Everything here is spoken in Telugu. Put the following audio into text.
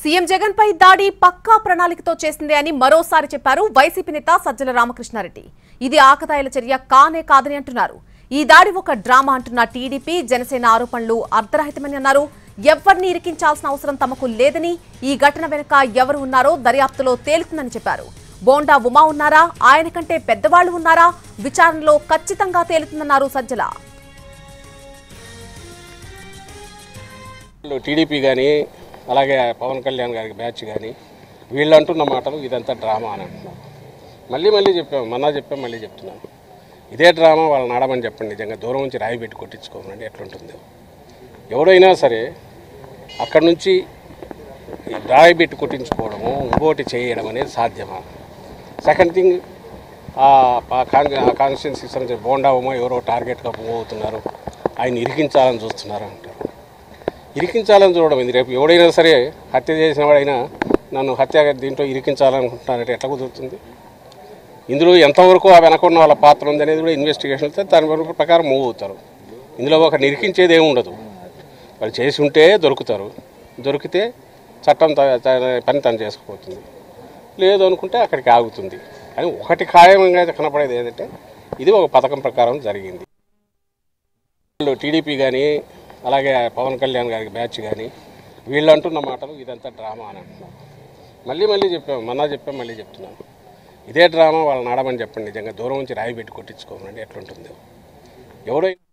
సీఎం జగన్ పై దాడి పక్కా ప్రణాళికతో చేసిందే అని మరోసారి చెప్పారు వైసీపీ నేత సజ్జల రామకృష్ణారెడ్డి ఇది ఆకతాయిల చర్య కానే కాదని అంటున్నారు ఈ దాడి ఒక డ్రామా అంటున్న టీడీపీ జనసేన ఆరోపణలు అర్ధరహితమని అన్నారు ఎవరిని ఇరికించాల్సిన అవసరం తమకు లేదని ఈ ఘటన వెనుక ఎవరు ఉన్నారో దర్యాప్తులో తేలుతుందని చెప్పారు బోండా ఉమా ఉన్నారా ఆయన కంటే పెద్దవాళ్లు ఉన్నారా విచారణలో ఖచ్చితంగా తేలుతుందన్నారు సజ్జల వీళ్ళు టీడీపీ కానీ అలాగే పవన్ కళ్యాణ్ గారికి బ్యాచ్ కానీ వీళ్ళు అంటున్న మాటలు ఇదంతా డ్రామా అని అంటున్నారు మళ్ళీ మళ్ళీ చెప్పాము మొన్న చెప్పాం మళ్ళీ చెప్తున్నాను ఇదే డ్రామా వాళ్ళని ఆడమని చెప్పండి నిజంగా దూరం నుంచి రాయి పెట్టి కొట్టించుకోమనండి ఎట్లుంటుంది ఎవడైనా సరే అక్కడి నుంచి ఈ రాయి పెట్టి కొట్టించుకోవడము ఇంకోటి చేయడం అనేది సాధ్యమా సెకండ్ థింగ్ ఆ కాన్స్టిట్యున్సీకి సంబంధించిన బోండా ఉమా ఎవరో టార్గెట్గా మూవ్ అవుతున్నారు ఆయన ఇరికించాలని చూస్తున్నారు అంటారు ఇరికించాలని చూడడం ఇది రేపు ఎవడైనా సరే హత్య చేసిన వాడైనా నన్ను హత్య దీంట్లో ఇరికించాలనుకుంటున్నారంటే ఎట్లా కుదురుతుంది ఇందులో ఎంతవరకు ఆ వెనక ఉన్న వాళ్ళ పాత్ర ఉంది అనేది కూడా ఇన్వెస్టిగేషన్ అయితే దాని వరకు ప్రకారం మూవ్ అవుతారు ఇందులో ఒక నిరికించేది ఏమి ఉండదు వాళ్ళు చేసి ఉంటే దొరుకుతారు దొరికితే చట్టం త- త- పని తను చేసుకుపోతుంది లేదు అనుకుంటే అక్కడికి ఆగుతుంది కానీ ఒకటి ఖాయంగా కనపడేది ఏంటంటే ఇది ఒక పథకం ప్రకారం జరిగింది వీళ్ళు టీడీపీ కానీ అలాగే పవన్ కళ్యాణ్ గారికి బ్యాచ్ కానీ వీళ్ళు అంటున్న మాటలు ఇదంతా డ్రామా అని అంటున్నారు మళ్ళీ మళ్ళీ చెప్పాము మొన్న చెప్పాం మళ్ళీ చెప్తున్నాను ఇదే డ్రామా వాళ్ళని ఆడమని చెప్పండి నిజంగా దూరం నుంచి రాయి పెట్టి కొట్టించుకోమనండి ఎట్లుంటుంది ఎవడైనా